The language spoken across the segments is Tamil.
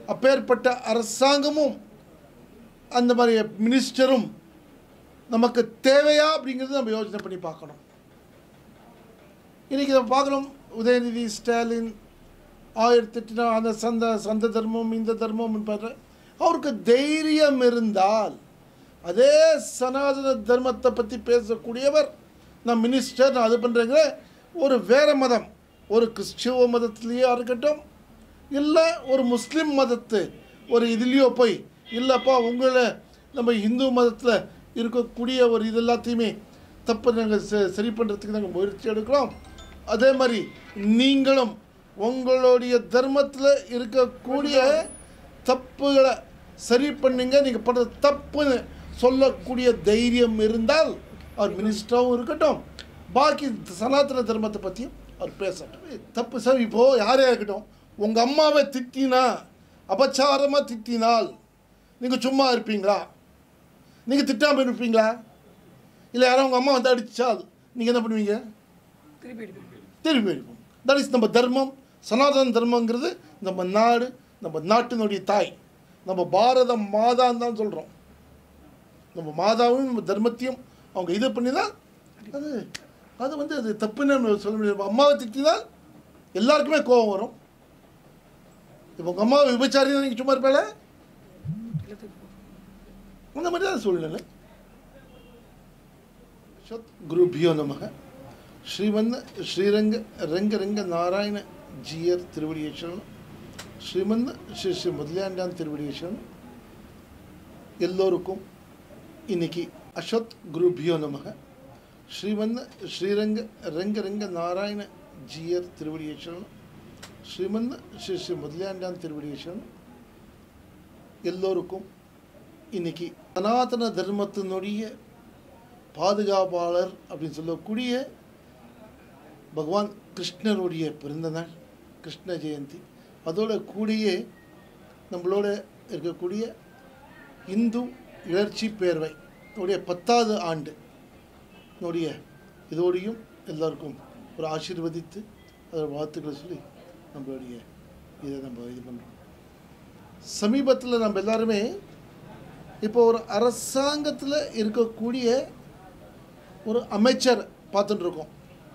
அப்பேற்பட்ட அரசாங்கமும் அந்த மாதிரி மினிஸ்டரும் நமக்கு தேவையா அப்படிங்கிறது நம்ம யோசனை பண்ணி பார்க்கணும் இன்றைக்கி நம்ம பார்க்குறோம் உதயநிதி ஸ்டாலின் ஆயிரத்தி எட்டு அந்த சந்த சந்த தர்மம் இந்த தர்மம் பாரு அவருக்கு தைரியம் இருந்தால் அதே சனாதன தர்மத்தை பற்றி பேசக்கூடியவர் நான் மினிஸ்டர் நான் அது பண்ணுறேங்க ஒரு வேறு மதம் ஒரு கிறிஸ்துவ மதத்துலேயே இருக்கட்டும் இல்லை ஒரு முஸ்லீம் மதத்து ஒரு இதுலேயோ போய் இல்லைப்பா உங்களை நம்ம இந்து மதத்தில் இருக்கக்கூடிய ஒரு இது எல்லாத்தையுமே தப்பு நாங்கள் சரி பண்ணுறதுக்கு நாங்கள் முயற்சி எடுக்கிறோம் அதே மாதிரி நீங்களும் உங்களுடைய தர்மத்தில் இருக்கக்கூடிய தப்புகளை சரி பண்ணுங்க நீங்கள் பண்ணுறது தப்புன்னு சொல்லக்கூடிய தைரியம் இருந்தால் அவர் மினிஸ்டராகவும் இருக்கட்டும் பாக்கி சனாதன தர்மத்தை பற்றியும் அவர் பேசட்டும் தப்பு சார் இப்போது யாரே இருக்கட்டும் உங்கள் அம்மாவை திட்டினா அபச்சாரமாக திட்டினால் நீங்கள் சும்மா இருப்பீங்களா நீங்கள் திட்டாமல் இருப்பீங்களா இல்லை யாரும் உங்கள் அம்மா வந்து அடித்தால் நீங்கள் என்ன பண்ணுவீங்க திருப்பி எடுப்பேன் திரும்பி அடிப்போம் தட் இஸ் நம்ம தர்மம் சனாதன தர்மங்கிறது நம்ம நாடு நம்ம நாட்டினுடைய தாய் நம்ம பாரத மாதான்னு தான் சொல்கிறோம் நம்ம மாதாவும் நம்ம தர்மத்தையும் அவங்க இது பண்ணினால் அது அது வந்து அது தப்புன்னு நம்ம சொல்ல முடியாது அம்மாவை திட்டினால் எல்லாருக்குமே கோபம் வரும் இப்போ உங்கள் அம்மாவை விபச்சாரின்னு நீங்கள் சும்மா இருப்பேல எல்லாத்துக்கும் போ. அந்த மாதிரி தான் சூழ்நிலை சத் குருபியோ நமக ஸ்ரீமந்த ஸ்ரீரங்க ரங்க ரங்க நாராயண ஜீயர் திருவடியேஸ்வரன் ஸ்ரீமந்த ஸ்ரீ ஸ்ரீ முதலியாண்டான் திருவடியேஸ்வரன் எல்லோருக்கும் இன்னைக்கு அஸ்வத் குருபியோ நமக ஸ்ரீமந்த ஸ்ரீரங்க ரங்க ரங்க நாராயண ஜீயர் திருவடியேஸ்வரன் ஸ்ரீமந்த ஸ்ரீ ஸ்ரீ முதலியாண்டான் திருவடியேஸ்வரன் எல்லோருக்கும் இன்னைக்கு சனாதன தர்மத்தினுடைய பாதுகாப்பாளர் அப்படின்னு சொல்லக்கூடிய பகவான் கிருஷ்ணருடைய பிறந்த நாள் கிருஷ்ண ஜெயந்தி அதோட கூடயே நம்மளோட இருக்கக்கூடிய இந்து இளர்ச்சி பேரவை உடைய பத்தாவது ஆண்டு உடைய இதோடையும் எல்லாருக்கும் ஒரு ஆசீர்வதித்து அதோட வாழ்த்துக்களை சொல்லி நம்மளுடைய இதை நம்ம இது பண்ணுறோம் சமீபத்தில் நம்ம எல்லாருமே இப்போ ஒரு அரசாங்கத்தில் இருக்கக்கூடிய ஒரு அமைச்சர் பார்த்துட்டு இருக்கோம்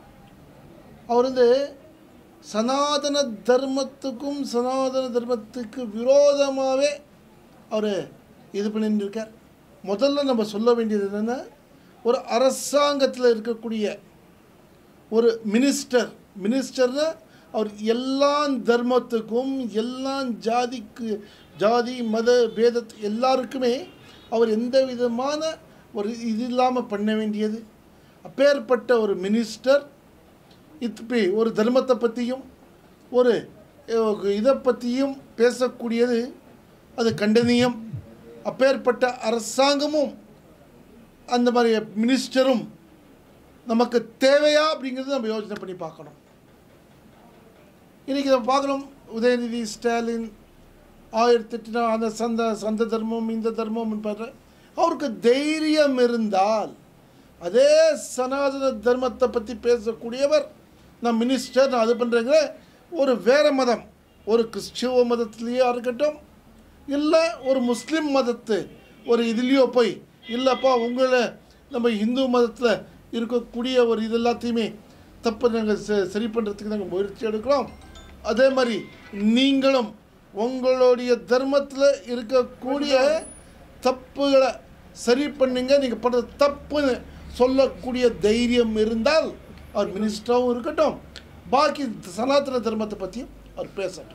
அவர் வந்து சனாதன தர்மத்துக்கும் சனாதன தர்மத்துக்கு விரோதமாகவே அவர் இது பண்ணிட்டு இருக்கார் முதல்ல நம்ம சொல்ல வேண்டியது என்னென்னா ஒரு அரசாங்கத்தில் இருக்கக்கூடிய ஒரு மினிஸ்டர் மினிஸ்டர்னா அவர் எல்லா தர்மத்துக்கும் எல்லா ஜாதிக்கு ஜாதி மத பேத எல்லாருக்குமே அவர் எந்த விதமான ஒரு இது இல்லாமல் பண்ண வேண்டியது அப்பேற்பட்ட ஒரு மினிஸ்டர் இப்படி ஒரு தர்மத்தை பற்றியும் ஒரு அஹ், இதை பற்றியும் பேசக்கூடியது அது கண்டனீயம் அப்பேற்பட்ட அரசாங்கமும் அந்த மாதிரி மினிஸ்டரும் நமக்கு தேவையா அப்படிங்கிறது நம்ம யோசனை பண்ணி பார்க்கணும் இன்றைக்கி நம்ம பார்க்குறோம் உதயநிதி ஸ்டாலின் ஆயிரத்தி எட்டு அந்த சந்த சந்த தர்மம் இந்த தர்மம் பாரு அவருக்கு தைரியம் இருந்தால் அதே சனாதன தர்மத்தை பற்றி பேசக்கூடியவர் நான் மினிஸ்டர் நான் அது பண்ணுறேங்க ஒரு வேறு மதம் ஒரு கிறிஸ்துவ மதத்துலேயே இருக்கட்டும் இல்லை ஒரு முஸ்லீம் மதத்து ஒரு இதுலேயோ போய் இல்லைப்பா உங்களை நம்ம இந்து மதத்தில் இருக்கக்கூடிய ஒரு இது எல்லாத்தையுமே தப்பு நாங்கள் சரி பண்ணுறதுக்கு நாங்கள் முயற்சி எடுக்கிறோம் அதே மாதிரி நீங்களும் உங்களுடைய தர்மத்தில் இருக்கக்கூடிய தப்புகளை சரி பண்ணுங்க நீங்கள் பண்ணுறது தப்புன்னு சொல்லக்கூடிய தைரியம் இருந்தால் அவர் மினிஸ்டராகவும் இருக்கட்டும் பாக்கி சனாதன தர்மத்தை பற்றியும் அவர் பேசட்டும்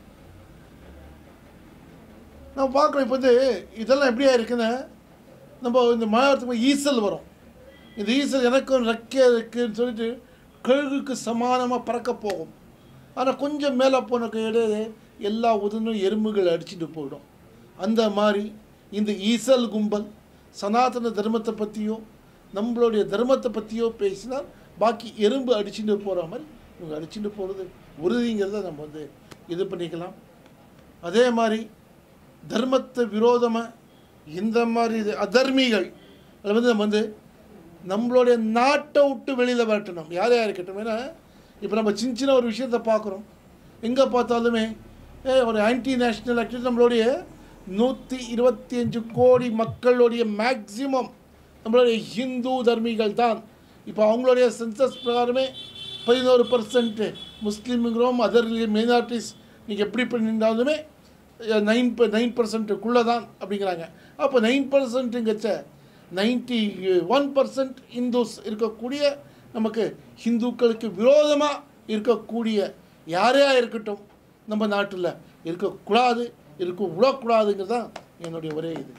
நம்ம பார்க்குறோம் இப்போ வந்து இதெல்லாம் எப்படியா இருக்குன்னா நம்ம இந்த மாநிலத்துக்கு ஈசல் வரும் இந்த ஈசல் எனக்கும் ரெக்கை இருக்குன்னு சொல்லிட்டு கழுகுக்கு சமானமாக பறக்க போகும் ஆனால் கொஞ்சம் மேலே போன இடையே எல்லா உதனும் எறும்புகள் அடிச்சுட்டு போயிடும் அந்த மாதிரி இந்த ஈசல் கும்பல் சனாதன தர்மத்தை பற்றியோ நம்மளுடைய தர்மத்தை பற்றியோ பேசினால் பாக்கி எறும்பு அடிச்சுட்டு போகிற மாதிரி இவங்க அடிச்சுட்டு போகிறது உறுதிங்கிறத நம்ம வந்து இது பண்ணிக்கலாம் அதே மாதிரி தர்மத்தை விரோதமாக இந்த மாதிரி இது அதர்மிகள் அதில் வந்து நம்ம வந்து நம்மளுடைய நாட்டை விட்டு வெளியில் வரட்டணும் யார் யார் இருக்கட்டும் ஏன்னா இப்போ நம்ம சின்ன சின்ன ஒரு விஷயத்தை பார்க்குறோம் எங்கே பார்த்தாலுமே ஏ, ஒரு ஆன்டி நேஷ்னல் ஆக்டிவிட்டி நம்மளுடைய நூற்றி இருபத்தி அஞ்சு கோடி மக்களுடைய மேக்சிமம் நம்மளுடைய ஹிந்து தர்மிகள் தான் இப்போ அவங்களுடைய சென்சஸ் பிரகாரமே பதினோரு பர்சன்ட் முஸ்லீமுங்கிறோம் அதர் மைனாரிட்டிஸ் நீங்கள் எப்படி பண்ணியிருந்தாலுமே நைன் நைன் பர்சன்ட்டுக்குள்ளே தான் அப்படிங்கிறாங்க அப்போ நைன் பர்சன்ட்டுங்கச்ச நைன்டி ஒன் பர்சன்ட் இந்துஸ் இருக்கக்கூடிய நமக்கு ஹிந்துக்களுக்கு விரோதமாக இருக்கக்கூடிய யாரையா இருக்கட்டும் நம்ம நாட்டில் இருக்கக்கூடாது இருக்க விடக்கூடாதுங்கிறது தான் என்னுடைய ஒரே இது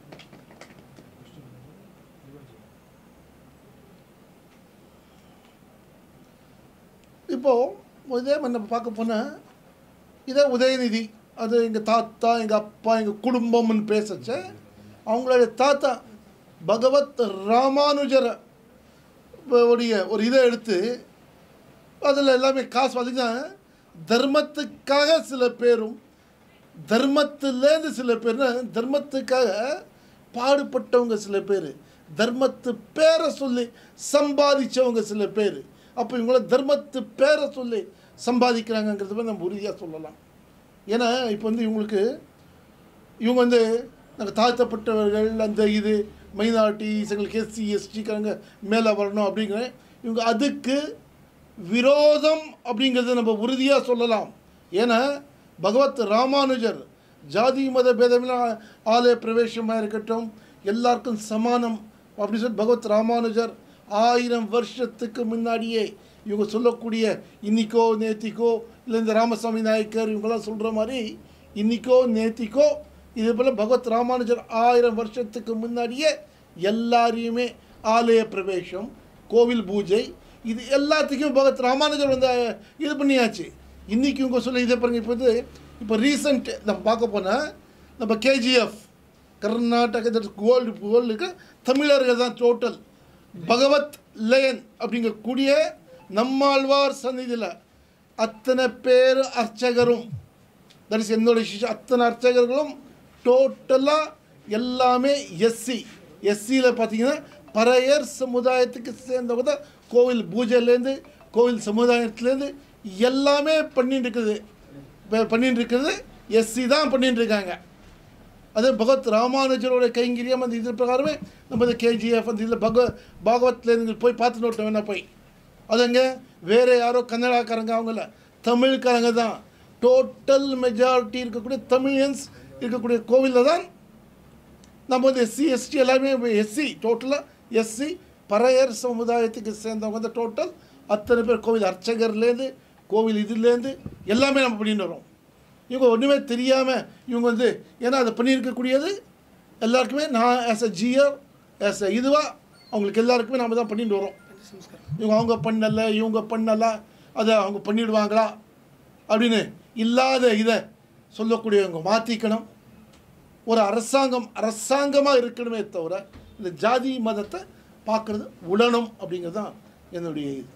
இப்போது இதே மாதிரி நம்ம பார்க்க போனால் இதே உதயநிதி அது எங்கள் தாத்தா எங்கள் அப்பா எங்கள் குடும்பம்னு பேசச்ச அவங்களுடைய தாத்தா பகவத் ராமானுஜர உடைய ஒரு இதை எடுத்து அதில் எல்லாமே காசு பார்த்திங்கன்னா தர்மத்துக்காக சில பேரும் தர்மத்திலேருந்து சில பேர்னா தர்மத்துக்காக பாடுபட்டவங்க சில பேர் தர்மத்து பேரை சொல்லி சம்பாதிச்சவங்க சில பேர் அப்போ இவங்கள தர்மத்து பேரை சொல்லி சம்பாதிக்கிறாங்கங்கிறது மாதிரி நம்ம உறுதியாக சொல்லலாம் ஏன்னா இப்போ வந்து இவங்களுக்கு இவங்க வந்து நாங்கள் தாழ்த்தப்பட்டவர்கள் அந்த இது மைனாரிட்டிஸ் எங்களுக்கு எஸ்சி எஸ்டிக்காரங்க மேலே வரணும் அப்படிங்கிற இவங்க அதுக்கு விரோதம் அப்படிங்கிறத நம்ம உறுதியாக சொல்லலாம் ஏன்னா பகவத் ராமானுஜர் ஜாதி மத பேதமில்லா ஆலய பிரவேசமாக இருக்கட்டும் எல்லாருக்கும் சமானம் அப்படின்னு சொல்லி பகவத் ராமானுஜர் ஆயிரம் வருஷத்துக்கு முன்னாடியே இவங்க சொல்லக்கூடிய இன்னிக்கோ நேத்திக்கோ இல்லை இந்த ராமசாமி நாயக்கர் இவங்கெல்லாம் சொல்கிற மாதிரி இன்னிக்கோ நேத்திக்கோ இது போல் பகவத் ராமானுஜர் ஆயிரம் வருஷத்துக்கு முன்னாடியே எல்லாரையுமே ஆலய பிரவேசம் கோவில் பூஜை இது எல்லாத்துக்கும் பகவத் ராமானுஜர் வந்து இது பண்ணியாச்சு இன்றைக்கி இவங்க சொல்ல இதை பாருங்க இப்போ வந்து இப்போ ரீசன்ட் நம்ம பார்க்க போனால் நம்ம கேஜிஎஃப் கர்நாடக கோல்டு கோல்டுக்கு தமிழர்கள் தான் டோட்டல் பகவத் லயன் அப்படிங்கக்கூடிய நம்மாழ்வார் சந்நிதியில் அத்தனை பேர் அர்ச்சகரும் தட் இஸ் என்னோட சிஷ்ய அத்தனை அர்ச்சகர்களும் டோட்டலாக எல்லாமே எஸ்சி எஸ்சியில் பார்த்தீங்கன்னா பறையர் சமுதாயத்துக்கு சேர்ந்தவங்க தான் கோவில் பூஜையிலேருந்து கோவில் சமுதாயத்துலேருந்து எல்லாமே பண்ணிட்டு இருக்குது இப்போ பண்ணிட்டு இருக்குது எஸ்சி தான் பண்ணிட்டு இருக்காங்க அது பகவத் ராமானுஜரோட கைங்கரியம் அந்த இது பிரகாரமே நம்ம இந்த கேஜிஎஃப் அந்த இதில் பகவ பாகவத்லேருந்து போய் பார்த்துட்டு வரட்டும் வேணா போய் அதுங்க வேறு யாரோ கன்னடாக்காரங்க அவங்கள தமிழ்காரங்க தான் டோட்டல் மெஜாரிட்டி இருக்கக்கூடிய தமிழியன்ஸ் இருக்கக்கூடிய கோவிலில் தான் நம்ம வந்து எஸ்சி எஸ்டி எல்லாருமே எஸ்சி டோட்டலாக எஸ்சி பறையர் சமுதாயத்துக்கு சேர்ந்தவங்க வந்து டோட்டல் அத்தனை பேர் கோவில் அர்ச்சகர்லேருந்து கோவில் இதுலேருந்து எல்லாமே நம்ம பண்ணிட்டு வரோம் இவங்க ஒன்றுமே தெரியாமல் இவங்க வந்து ஏன்னா அதை பண்ணியிருக்கக்கூடியது எல்லாருக்குமே நான் as a Jeeyar as a இதுவாக அவங்களுக்கு எல்லாருக்குமே நாம் தான் பண்ணிட்டு வரோம் பஞ்சசம்ஸ்காரம் இவங்க அவங்க பண்ணல இவங்க பண்ணல அதை அவங்க பண்ணிடுவாங்களா அப்படின்னு இல்லாத இதை சொல்லக்கூடியவங்க மாற்றிக்கணும் ஒரு அரசாங்கம் அரசாங்கமாக இருக்கணுமே தவிர இந்த ஜாதி மதத்தை பார்க்குறது உடணும் அப்படிங்கிறது தான் என்னுடைய இது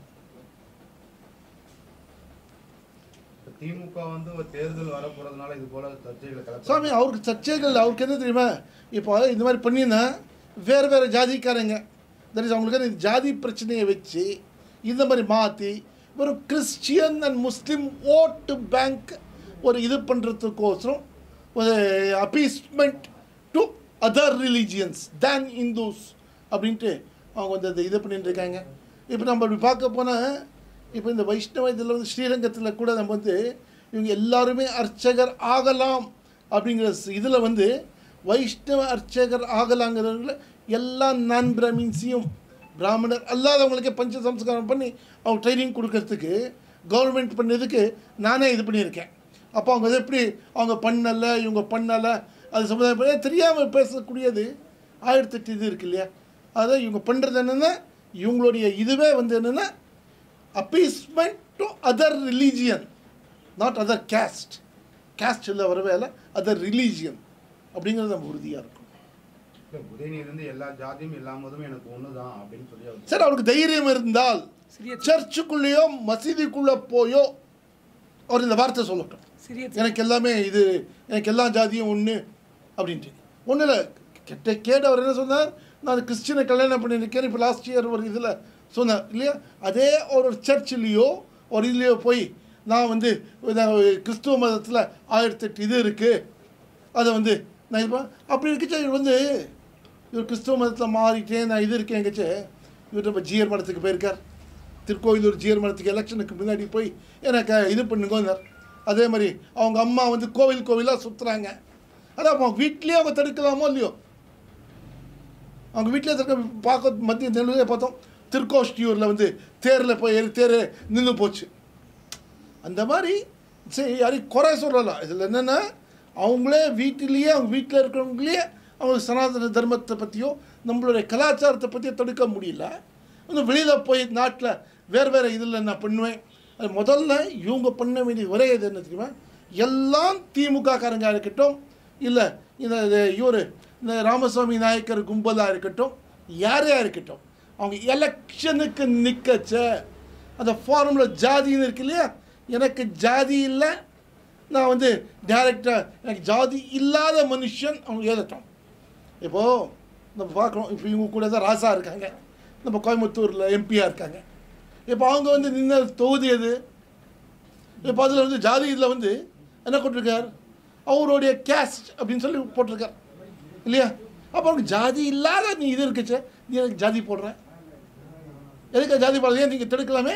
இப்ப திமுக வந்து ஒரு தேர்தல் வரப்போறதுனால இது போல சர்ச்சைகளை கலப்ப சாமி அவருக்கு சர்ச்சைகள் அவருக்கு என்ன தெரியுமா இப்போ இந்த மாதிரி பண்ணினா வேறு வேறு ஜாதிக்காரங்க தட் இஸ் அவங்களுக்கு இந்த ஜாதி பிரச்சனையை வச்சு இந்த மாதிரி மாற்றி ஒரு கிறிஸ்டியன் அண்ட் முஸ்லீம் ஓட்டு பேங்க் ஒரு இது பண்ணுறதுக்கோசரம் ஒரு appeasement to other religions than Hindus அப்படின்ட்டு அவங்க வந்து அதை இது பண்ணிட்டு இருக்காங்க இப்போ நம்ம அப்படி பார்க்க போனால் இப்போ இந்த வைஷ்ணவ இதில் வந்து ஸ்ரீரங்கத்தில் கூட நம்ம வந்து இவங்க எல்லாருமே அர்ச்சகர் ஆகலாம் அப்படிங்கிற இதில் வந்து வைஷ்ணவ அர்ச்சகர் ஆகலாங்கிறவங்கள எல்லா நான் பிராமின்ஸையும் பிராமணர் அல்லாதவங்களுக்கே பஞ்ச சம்ஸ்காரம் பண்ணி அவங்க ட்ரைனிங் கொடுக்கறதுக்கு கவர்மெண்ட் பண்ணதுக்கு நானே இது பண்ணியிருக்கேன் அப்போ அவங்க இது எப்படி அவங்க பண்ணலை இவங்க பண்ணலை அது சமுதாயம் பண்ண தெரியாமல் பேசக்கூடியது ஆயிரத்தெட்டு இது இருக்கு இல்லையா அதான் இவங்க பண்ணுறது என்னென்னா இவங்களுடைய இதுவே வந்து என்னென்னா appeasement to other religion not other caste caste இல்லை வரவே இல்லை அதர் ரிலீஜியன் அப்படிங்கிறது நம்ம உறுதியாக இருக்கும் இல்ல, உதயநிதி வந்து எல்லா ஜாதியும் எல்லா மதமும் எனக்கு ஒண்ணுதான் அப்படின்னு சொல்லி அவர் சரி அவருக்கு தைரியம் இருந்தால் சிறிய சர்ச்சுக்குள்ளேயோ மசீதிக்குள்ளே போயோ அவர் இந்த வார்த்தை சொல்லட்டும் சிறிய எனக்கு எல்லாமே இது எனக்கு எல்லா ஜாதியும் ஒன்று அப்படின்ட்டு ஒன்றும் இல்லை கெட்ட கேடு அவர் என்ன சொன்னார் நான் கிறிஸ்டினை கல்யாணம் பண்ணியிருக்கேன் இப்போ லாஸ்ட் இயர் ஒரு இதில் சொன்னார் இல்லையா அதே ஒரு சர்ச்சிலேயோ ஒரு இதுலேயோ போய் நான் வந்து நான் கிறிஸ்துவ மதத்தில் ஆயிரத்தெட்டு இது இருக்குது அதை வந்து நான் இது ப- அப்படி இருக்குச்சு இவர் வந்து இவர் கிறிஸ்துவ மதத்தில் மாறிட்டேன் நான் இது இருக்கேன் எங்கச்சு இவர் நம்ம ஜிஆர் மடத்துக்கு போயிருக்கார் திருக்கோயிலூர் ஜிஆர் மடத்துக்கு எலெக்ஷனுக்கு முன்னாடி போய் எனக்கு இது பண்ணுங்கன்னார் அதே மாதிரி அவங்க அம்மா வந்து கோவில் கோவிலாக சுற்றுறாங்க அதான் அவங்க வீட்லேயே அவங்க தடுக்கலாமோ இல்லையோ அவங்க வீட்டில் இருக்க பார்க்க மத்திய நெல்லையே பார்த்தோம் திருக்கோஷ்டியூரில் வந்து தேரில் போய் ஏறி தேர் நின்று போச்சு அந்த மாதிரி சரி யாரையும் குறை சொல்லலாம் இதில் என்னென்னா அவங்களே வீட்டிலேயே அவங்க வீட்டில் இருக்கிறவங்களே அவங்க சனாதன தர்மத்தை பற்றியோ நம்மளுடைய கலாச்சாரத்தை பற்றியோ தடுக்க முடியல இன்னும் வெளியில் போய் நாட்டில் வேறு வேறு இதில் நான் பண்ணுவேன் அது முதல்ல இவங்க பண்ண வேண்டிய ஒரே இது என்ன தெரியுமா எல்லாம் திமுக காரங்க இருக்கட்டும் இல்லை இந்த இவர் இந்த ராமசாமி நாயக்கர் கும்பலாக இருக்கட்டும் யாரையா இருக்கட்டும் அவங்க எலெக்ஷனுக்கு நிற்கச்ச அந்த ஃபார்முலா ஜாதின்னு இருக்கு இல்லையா எனக்கு ஜாதி இல்லை நான் வந்து டேரெக்டாக எனக்கு ஜாதி இல்லாத மனுஷன் அவங்க எழுதட்டும் இப்போது நம்ம பார்க்குறோம் இப்போ இவங்க கூட தான் ராசா இருக்காங்க நம்ம கோயம்புத்தூரில் எம்பியாக இருக்காங்க இப்போ அவங்க வந்து நின்ன தொகுதி எது இப்போ அதில் வந்து ஜாதி இதில் வந்து என்ன போட்டிருக்கார் அவருடைய கேஸ்ட் அப்படின்னு சொல்லி போட்டிருக்கார் இல்லையா அப்போ அவருக்கு ஜாதி இல்லாத நீ இது இருக்குச்சே நீ எனக்கு ஜாதி போடுற எதுக்கு ஜாதி போடுறது ஏன் நீங்கள் தடுக்கலாமே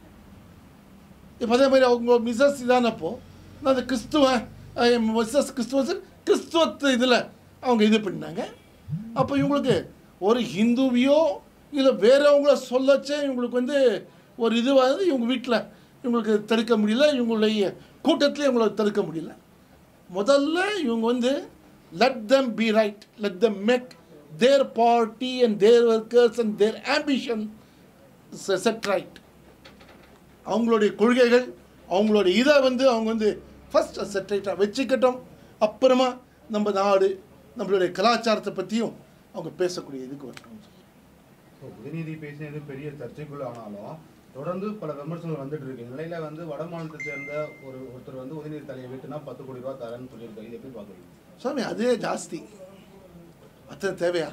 இப்போ அதே மாதிரி அவங்க மிஸ்ஸஸ் இதானப்போ நான் அந்த கிறிஸ்துவன் மிஸ்ஸஸ் கிறிஸ்துவ கிறிஸ்துவத்து இதில் அவங்க இது பண்ணாங்க அப்போ இவங்களுக்கு ஒரு ஹிந்துவையோ இல்லை வேறவங்கள சொல்லச்சே இவங்களுக்கு வந்து ஒரு இதுவாக இவங்க வீட்டில் இவங்களுக்கு தடுக்க முடியல இவங்களுடைய கூட்டத்திலே இவங்களை தடுக்க முடியல முதல்ல இவங்க வந்து let them be right let them make their party and their workers and their ambition set right அவங்களுடைய கொள்கைகள் அவங்களுடைய இதை வந்து அவங்க வந்து ஃபஸ்ட் செட்டரைட்டாக வச்சுக்கட்டும் அப்புறமா நம்ம நாடு நம்மளுடைய கலாச்சாரத்தை பற்றியும் அவங்க பேசக்கூடிய இதுக்கு வரட்டும் ஸோ உதயநிதி பேசினது பெரிய சர்ச்சைக்குள்ள ஆனாலும் தொடர்ந்து பல விமர்சனங்கள் வந்துட்டு இருக்கு இந்த நிலையில வந்து வட மாநிலத்தை சேர்ந்த ஒரு ஒருத்தர் வந்து உதயநிதி தலையை வெட்டுனா பத்து கோடி ரூபாய் தரேன்னு சொல்லியிருக்காரு இது எப்படி பார்க்குறீங்க சுவாமி அதே ஜாஸ்தி அத்தனை தேவையா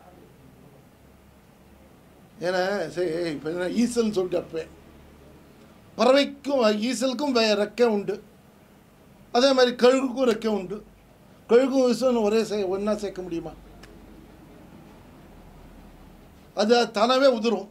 ஏன்னா சரி இப்போ என்ன ஈசல்னு சொல்லிட்டு அப்பேன் பறவைக்கும் ஈசலுக்கும் வே ரெக்கை உண்டு அதே மாதிரி கழுகுக்கும் ரெக்கை உண்டு கழுகும் ஈசலும் ஒரே சே ஒன்றா சேர்க்க முடியுமா அது தானாகவே உதிரும்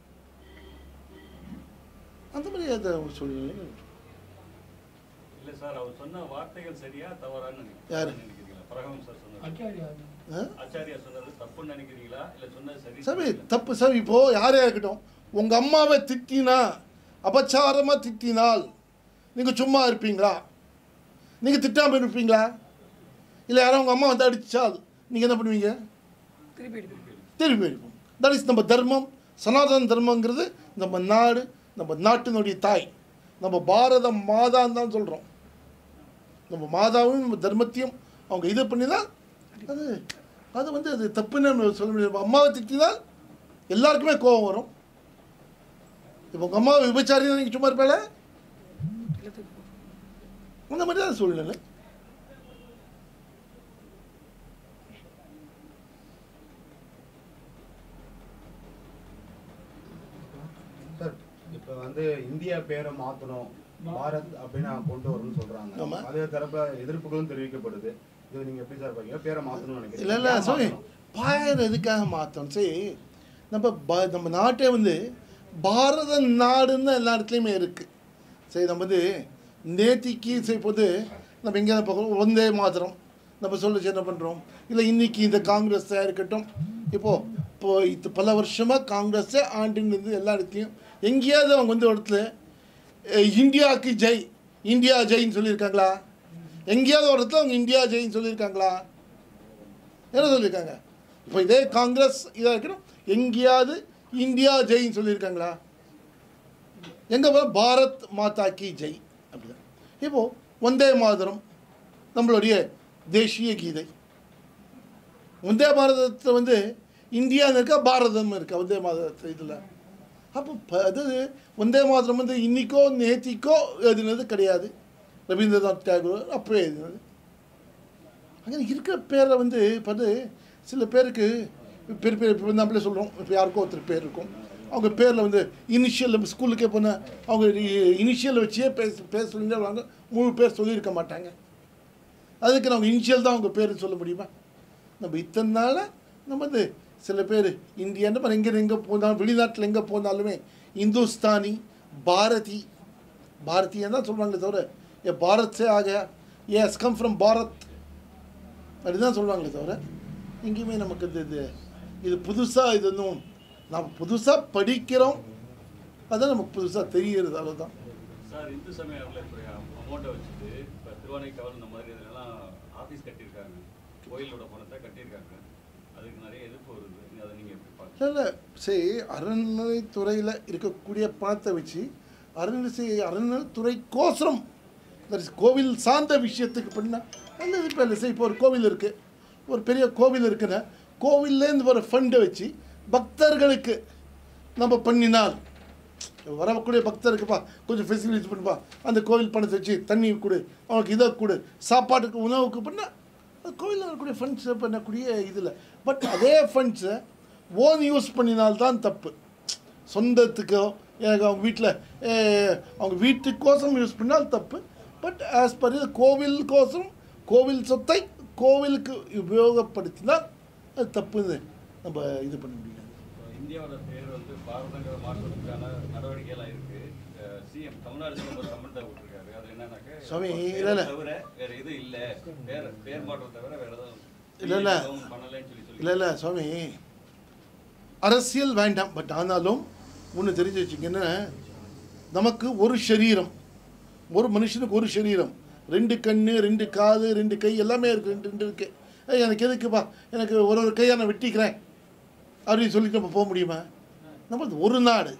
அந்த மாதிரி அதை சூழ்நிலை இல்ல சார் அவர் சொன்ன வார்த்தைகள் சரியா தவறான்னு நினைக்கிறீங்க- யாரு? நினைக்கிறீங்களா பிரகவன் சார் சொன்னது ஆ? ஆச்சாரியா சொன்னது தப்புன்னு நினைக்கிறீங்களா இல்ல சொன்னது சரி சாமி தப்பு சாமி இப்போ யாரே இருக்கட்டும் உங்க அம்மாவை திட்டினா அபச்சாரமா திட்டினால் நீங்க சும்மா இருப்பீங்களா நீங்க திட்டாம இருப்பீங்களா இல்லை யாரோ உங்க அம்மா வந்து அடிச்சால் நீங்க என்ன பண்ணுவீங்க திருப்பி அடிப்பேன் திருப்பி அடிப்போம் தட் இஸ் நம்ம தர்மம் சனாதன தர்மங்கிறது நம்ம நாடு நம்ம நாட்டினுடைய தாய் நம்ம பாரத மாதான்னு தான் சொல்கிறோம் நம்ம மாதாவும் நம்ம தர்மத்தையும் அவங்க இது பண்ணினால் அது அது வந்து அது தப்புன்னு நம்ம சொல்ல முடியாது அம்மாவை திட்டினால் எல்லாருக்குமே கோபம் வரும் இப்போ உங்கள் அம்மாவை விபச்சாரின்னு நீங்கள் சும்மா இருப்பேல எல்லாத்துக்கும் போ. அந்த மாதிரி தான் சூழ்நிலை சார் இப்போ வந்து இந்தியா பேரை மாத்தணும் பாரத் அப்படின்னு கொண்டு வரணும்னு சொல்றாங்க ஆமா. அதே தரப்புல எதிர்ப்புகளும் தெரிவிக்கப்படுது இது நீங்க எப்படி சார் பாக்கீங்க பேரை மாத்தணும்னு நினைக்கிறீங்க இல்லை இல்லை ஏன் சாரி மாத்தணும்? பாயர் எதுக்காக மாற்றணும் சரி நம்ம ப நம்ம நாட்டே வந்து பாரத நாடுன்னு எல்லா இடத்துலையுமே இருக்குது சரி நம்ம வந்து நேத்திக்கு சரி இப்போது நம்ம எங்கே பார்க்குறோம் வந்தே மாத்திரம் நம்ம சொல்லிச்சு என்ன பண்ணுறோம் இல்லை இன்னைக்கு இந்த காங்கிரஸ் இருக்கட்டும் இப்போது இப்போ இது பல வருஷமாக காங்கிரஸே ஆண்டுன்னு இருந்து எல்லா இடத்துலையும் எங்கேயாவது அவங்க வந்து ஒரு இடத்துல அஹ், இந்தியாவுக்கு ஜெய் இந்தியா ஜெயின்னு சொல்லியிருக்காங்களா எங்கேயாவது ஒரு இடத்துல அவங்க இந்தியா ஜெயின்னு சொல்லியிருக்காங்களா என்ன சொல்லியிருக்காங்க இப்போ இதே காங்கிரஸ் இதாக இருக்கணும் எங்கேயாவது இந்தியா ஜெயின்னு சொல்லியிருக்காங்களா எங்கே போல பாரத் மாதா கி ஜெய் அப்படிதான் இப்போ வந்தே மாதரம் நம்மளுடைய தேசிய கீதை வந்தே பாரதத்தில் வந்து இந்தியான்னு இருக்கா பாரதம் இருக்கா வந்தே மாதத்து இதில் அப்போ ப- அது வந்தே மாதரம் வந்து இன்னிக்கோ நேத்திக்கோ எழுதினது கிடையாது ரவீந்திரநாத் டேகூர் அப்போவே எழுதினது அங்கே இருக்கிற பேரை வந்து பார்த்து சில பேருக்கு பெரிய பெரிய இப்போ நம்மளே சொல்கிறோம் இப்போ யாருக்கோ ஒருத்தர் பேர் இருக்கும் அவங்க பேரில் வந்து இனிஷியல் ஸ்கூலுக்கே போன அவங்க இனிஷியல் வச்சே பேச பேர் சொல்லிட்டே வருவாங்க முழு பேர் சொல்லியிருக்க மாட்டாங்க அதுக்கு நம்ம இனிஷியல் தான் அவங்க பேர் சொல்ல முடியுமா நம்ம இத்தனை நாளாக நம்ம வந்து சில பேர் இந்தியான்னு நம்ம எங்கே எங்கே போனாலும் வெளிநாட்டில் எங்கே போனாலுமே இந்துஸ்தானி பாரதி பாரதியன் தான் சொல்லுவாங்களே தவிர ஏ பாரத் சே ஆக ஏ கம் ஃப்ரம் பாரத் அப்படிதான் சொல்லுவாங்களே தவிர எங்கேயுமே நமக்கு இது இது இது புதுசாக இது இன்னும் நாம் புதுசாக படிக்கிறோம் அதான் நமக்கு புதுசாக தெரிகிறது அவ்வளோதான் சார் இந்து சமய அறநிலையத்துறை அமௌண்ட்டை வச்சுட்டு இப்போ திருவானைக்காவல் இந்த மாதிரி இதெல்லாம் ஆஃபீஸ் கட்டியிருக்காங்க கோயிலோட பணத்தை கட்டியிருக்காங்க அதுக்கு நிறைய எதிர்ப்பு வருது அதை நீங்கள் எப்படி பார்க்குறீங்க இல்லை இல்லை சரி அறநிலைத்துறையில் இருக்கக்கூடிய பணத்தை வச்சு அறநிலை அறநிலைத்துறைக்கோசரம் that is கோவில் சார்ந்த விஷயத்துக்கு பண்ணால் நல்லது இப்போ இல்லை சரி இப்போ ஒரு கோவில் இருக்குது ஒரு பெரிய கோவில் இருக்குன்னா கோவில்லேருந்து வர ஃபண்டை வச்சு பக்தர்களுக்கு நம்ம பண்ணினால் வரக்கூடிய பக்தருக்குப்பா கொஞ்சம் ஃபெசிலிட்டிஸ் பண்ணுப்பா அந்த கோவில் பணத்தை வச்சு தண்ணி கொடு அவனுக்கு இதை கொடு சாப்பாட்டுக்கு உணவுக்கு பண்ணால் அது கோவிலில் வரக்கூடிய ஃபண்ட்ஸ் பண்ணக்கூடிய இதில் பட் அதே ஃபண்ட்ஸை ஓன் யூஸ் பண்ணினால்தான் தப்பு சொந்தத்துக்கோ எனக்கு அவங்க வீட்டில் அவங்க வீட்டுக்கோசம் யூஸ் பண்ணால் தப்பு பட் ஆஸ் பர் இது கோவிலுக்கோசம் கோவில் சொத்தை கோவிலுக்கு உபயோகப்படுத்தினால் அது தப்புன்னு நம்ம இது பண்ண முடியாது இப்போ இந்தியாவோட பேர் வந்து பாரதங்கிற மாற்றுவதற்கான நடவடிக்கையெல்லாம் இருக்கு சிஎம் தமிழ்நாடு ஒரு கமெண்ட்டை விட்டுருக்காரு அது என்னன்னாக்க சுவாமி, பேரை இல்ல, இல்ல. தவிர வேற எதுவும் இல்ல பேர் பேர் மாற்றம் தவிர வேற எதுவும் இல்ல, இல்ல. எதுவும் பண்ணலைன்னு சொல்லி சொல்லி இல்லை இல்லை சுவாமி அரசியல் வேண்டாம் பட் ஆனாலும் ஒன்று தெரிஞ்சு வச்சுங்கன்னா நமக்கு ஒரு சரீரம் ஒரு மனுஷனுக்கு ஒரு சரீரம் ரெண்டு கண்ணு ரெண்டு காது ரெண்டு கை எல்லாமே இருக்குது ரெண்டு ரெண்டு இருக்கு ஏய், எனக்கு எதுக்குப்பா எனக்கு ஒரு ஒரு கையை நான் வெட்டிக்கிறேன் அப்படின்னு சொல்லிட்டு நம்ம போக முடியுமா நம்மளது ஒரு நாடு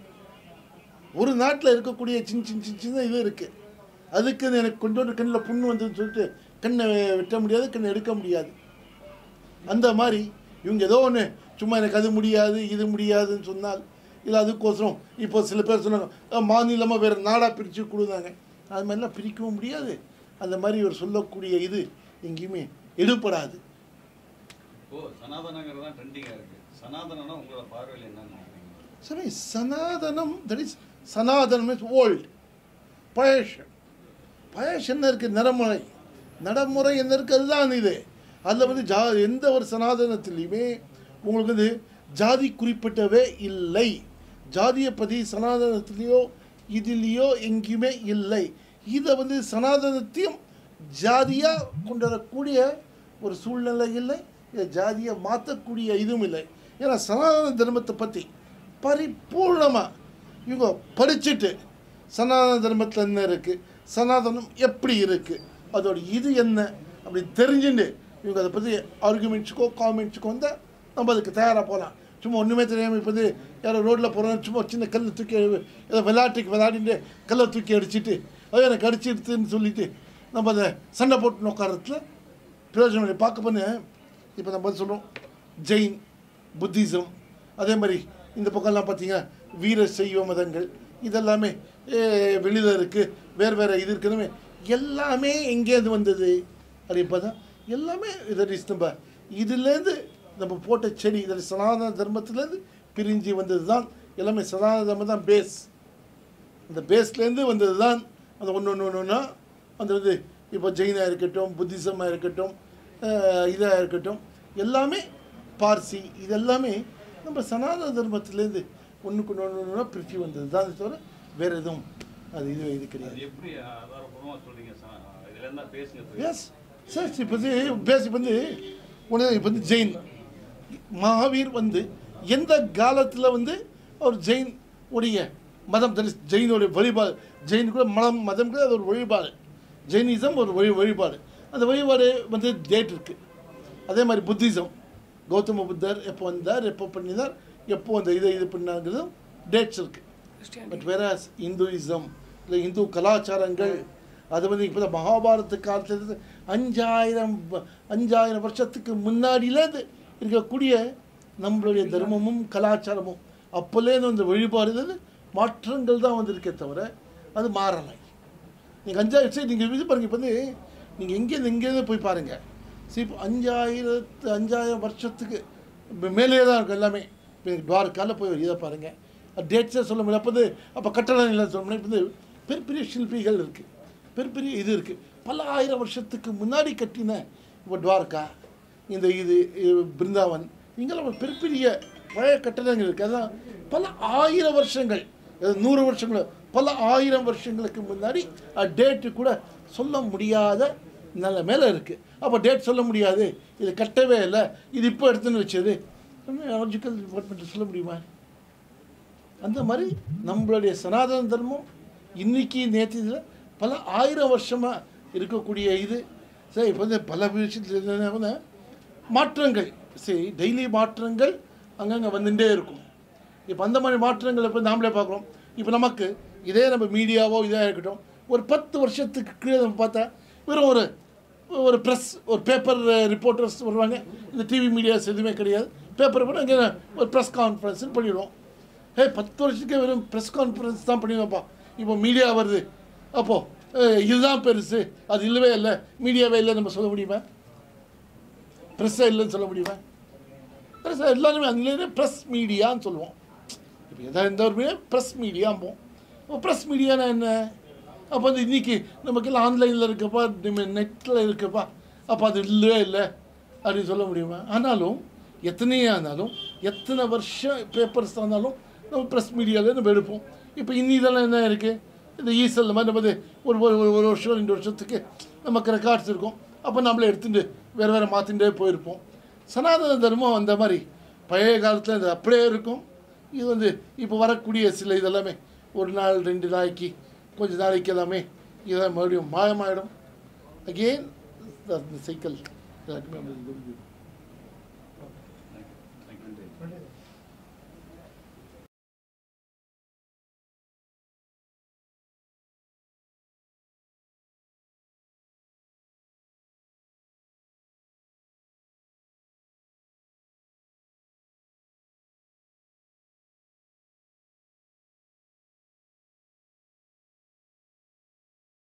ஒரு நாட்டில் இருக்கக்கூடிய சின்ன சின்ன சின்ன சின்ன இது இருக்குது அதுக்கு எனக்கு கொண்டு வந்து கண்ணில் புண்ணு வந்ததுன்னு சொல்லிட்டு கண்ணை வெட்ட முடியாது கண்ணை எடுக்க முடியாது அந்த மாதிரி இவங்க ஏதோ ஒன்று சும்மா எனக்கு அது முடியாது இது முடியாதுன்னு சொன்னால் இல்லை அதுக்கோசரம் இப்போ சில பேர் சொன்னாங்க மாநிலமாக வேறு நாடாக பிரித்து கொடுத்தாங்க அது மாதிரிலாம் பிரிக்கவும் முடியாது அந்த மாதிரி ஒரு சொல்லக்கூடிய இது எங்கேயுமே எடுபடாது இப்போ சனாதனங்கிறது தான் ட்ரெண்டிங்காக இருக்கு சனாதனம்னா உங்களோட பார்வையில் என்ன நினைக்கிறீங்க சரி Sanatanam that is Sanatanam is old பழஷன் பழஷ் என்ன இருக்குது நடைமுறை நடைமுறை என்ன இருக்குது அதுதான் இது அதில் வந்து ஜா எந்த ஒரு சனாதனத்திலையுமே உங்களுக்கு வந்து ஜாதி குறிப்பிட்டவே இல்லை ஜாதியை பற்றி சனாதனத்திலேயோ இதுலேயோ எங்கேயுமே இல்லை இதை வந்து சனாதனத்தையும் ஜாதியாக கொண்டு வரக்கூடிய ஒரு சூழ்நிலை இல்லை இதை ஜாதியை மாற்றக்கூடிய இதுவும் இல்லை ஏன்னா சனாதன தர்மத்தை பற்றி பரிபூர்ணமாக இவங்க படிச்சுட்டு சனாதன தர்மத்தில் என்ன இருக்குது சனாதனம் எப்படி இருக்குது அதோட இது என்ன அப்படி தெரிஞ்சுட்டு இவங்க அதை பற்றி ஆர்குமெண்ட்ஸுக்கோ காமெண்ட்ஸுக்கோ வந்தால் நம்ம அதுக்கு தயாராக போகலாம் சும்மா ஒன்றுமே தெரியாமல் இப்போ வந்து யாரோ ரோட்டில் போகிறோம் சும்மா ஒரு சின்ன கல் தூக்கி ஏதோ விளையாட்டுக்கு விளையாடிட்டு கல்லை தூக்கி அடிச்சிட்டு அது எனக்கு அடிச்சிடுதுன்னு சொல்லிட்டு நம்ம அதை சண்டை போட்டு உட்காரத்துல பிரயோஜனம் இல்லை பார்க்க பண்ணு இப்போ நம்ம வந்து சொல்கிறோம் ஜெயின் புத்திசம் அதே மாதிரி இந்த பக்கம்லாம் பார்த்தீங்கன்னா வீர சைவ மதங்கள் இதெல்லாமே வெளியில் இருக்குது வேறு வேறு இது இருக்குதுமே எல்லாமே எங்கேருந்து வந்தது அப்படி பார்த்தா எல்லாமே இதை நம்ம இதுலேருந்து நம்ம போட்ட செடி இதில் சனாதன தர்மத்திலேருந்து பிரிஞ்சு வந்தது தான் எல்லாமே சனாதன தர்மம் தான் பேஸ் அந்த பேஸ்லேருந்து வந்தது தான் அந்த ஒன்று ஒன்று ஒன்று ஒன்றா அந்த வந்து இப்போ ஜெயினாக இருக்கட்டும் புத்திசமாக இருக்கட்டும் இதாக இருக்கட்டும் எல்லாமே பார்சி இதெல்லாமே நம்ம சனாதன தர்மத்திலேருந்து ஒன்றுக்கு ஒன்று ஒன்று பிரித்து வந்தது தான் தவிர வேறு எதுவும் அது இது இது கிடையாது அது எப்படி ஆதாரப்பூர்வமாக சொல்றீங்க ச- இதுல இருந்தா பேசுங்க எஸ் சார் இப்போ வந்து பேசி வந்து உடனே இப்போ வந்து ஜெயின் மகாவீர் வந்து எந்த காலத்தில் வந்து அவர் ஜெயின் உடைய மதம் தரி ஜெயினுடைய வழிபாடு ஜெயின் கூட மதம் மதம் கூட அது ஒரு வழிபாடு ஜெயினிசம் ஒரு வழி வழிபாடு அந்த வழிபாடு வந்து டேட் இருக்குது அதே மாதிரி புத்திசம் கௌதம புத்தர் எப்போ வந்தார் எப்போ பண்ணினார் எப்போ அந்த இதை இது பண்ணாங்கிறதும் டேட்ஸ் இருக்குது கிறிஸ்டியானிட்டி பட் வேற இந்துயிசம் இல்லை இந்து கலாச்சாரங்கள் அது வந்து இப்போ மகாபாரத காலத்துல அஞ்சாயிரம் வ- அஞ்சாயிரம் வருஷத்துக்கு முன்னாடியிலேருந்து இருக்கக்கூடிய நம்மளுடைய தர்மமும் கலாச்சாரமும் அப்போலேருந்து அந்த வழிபாடுலேருந்து மாற்றங்கள் தான் வந்திருக்கே தவிர அது மாறலை நீங்கள் அஞ்சாயிரம் சரி நீங்கள் இது பாருங்க இப்போ வந்து நீங்கள் எங்கேருந்து எங்கேருந்து போய் பாருங்கள் சரி இப்போ அஞ்சாயிரத்து அஞ்சாயிரம் வருஷத்துக்கு மே- மேலே தான் இருக்கும் எல்லாமே இப்போ துவாரக்கால போய் இதை பாருங்கள் டேட்ஸே சொல்ல முடியல அப்போ வந்து அப்போ கட்டடங்கள் சொல்ல முடியும் இப்போ வந்து பெரிய பெரிய சிற்பிகள் இருக்குது பெரிய பெரிய இது இருக்குது பல ஆயிரம் வருஷத்துக்கு முன்னாடி கட்டின இப்போ துவாரகா இந்த இது இது பிருந்தாவன் இங்கெல்லாம் பெரிய பெரிய பழைய கட்டடங்கள் இருக்குது அதான் பல ஆயிரம் வருஷங்கள் அது நூறு வருஷங்கள் பல ஆயிரம் வருஷங்களுக்கு முன்னாடி டேட்டு கூட சொல்ல முடியாத நிலைமையில இருக்குது அப்போ டேட் சொல்ல முடியாது இது கட்டவே இல்லை இது இப்போ எடுத்துன்னு வச்சது லாஜிக்கல் டிபார்ட்மெண்ட் சொல்ல முடியுமா அந்த மாதிரி நம்மளுடைய சனாதன தர்மம் இன்னைக்கு நேற்று இதில் பல ஆயிரம் வருஷமாக இருக்கக்கூடிய இது சரி இப்போ வந்து பல விஷயத்தில் என்னன்னா வந்து மாற்றங்கள் சரி டெய்லி மாற்றங்கள் அங்கங்கே வந்துட்டே இருக்கும் இப்போ அந்த மாதிரி மாற்றங்களை இப்போ நாமளே பார்க்குறோம் இப்போ நமக்கு இதே நம்ம மீடியாவோ இதாக இருக்கட்டும் ஒரு பத்து வருஷத்துக்கு கீழே நம்ம பார்த்தா வெறும் ஒரு ஒரு ப்ரெஸ் ஒரு பேப்பர் ரிப்போர்ட்டர்ஸ் வருவாங்க இந்த டிவி மீடியாஸ் எதுவுமே கிடையாது பேப்பர் பண்ண இங்கே ஒரு ப்ரெஸ் கான்ஃபரன்ஸ்னு பண்ணிடுவோம் ஏய் பத்து வருஷத்துக்கு வெறும் ப்ரெஸ் கான்ஃபரன்ஸ் தான் பண்ணிடுவோம்ப்பா இப்போ மீடியா வருது அப்போது இதுதான் பெருசு அது இல்லவே இல்லை மீடியாவே இல்லை நம்ம சொல்ல முடியுமா ப்ரெஸ்ஸே இல்லைன்னு சொல்ல முடியுமா ப்ரெஸ் எல்லாருமே அதுலேயே ப்ரெஸ் மீடியான்னு சொல்லுவோம் இப்போ எதாவது எந்த ஒரு மீடியா ப்ரெஸ் மீடியாம்போம் இப்போ ப்ரெஸ் மீடியானா என்ன அப்போ வந்து இன்றைக்கி நமக்கெல்லாம் ஆன்லைனில் இருக்கப்பா நெட்டில் இருக்கப்பா அப்போ அது இல்லவே இல்லை அப்படின்னு சொல்ல முடியுமா ஆனாலும் எத்தனையே ஆனாலும் எத்தனை வருஷம் பேப்பர்ஸ் ஆனாலும் நம்ம ப்ரெஸ் மீடியாவில் நம்ம எடுப்போம் இப்போ இன்னி இதெல்லாம் என்ன இருக்குது இந்த ஈசல் மாதிரி நம்ம இது ஒரு ஒரு ஒரு ஒரு வருஷம் ரெண்டு வருஷத்துக்கு நமக்கு ரெக்கார்ட்ஸ் இருக்கும் அப்போ நம்மளே எடுத்துட்டு வேறு வேறு மாற்றிகிட்டே போயிருப்போம் சனாதன தர்மம் அந்த மாதிரி பழைய காலத்தில் இது அப்படியே இருக்கும் இது வந்து இப்போ வரக்கூடிய சில இதெல்லாமே ஒரு நாள் ரெண்டு நாளைக்கு கொஞ்ச நாளைக்கு எல்லாமே இதெல்லாம் மறுபடியும் மாயமாயிடும் அகெயின் சைக்கிள் எல்லாருக்குமே தேங்க்யூ தேங்க்யூ நன்றி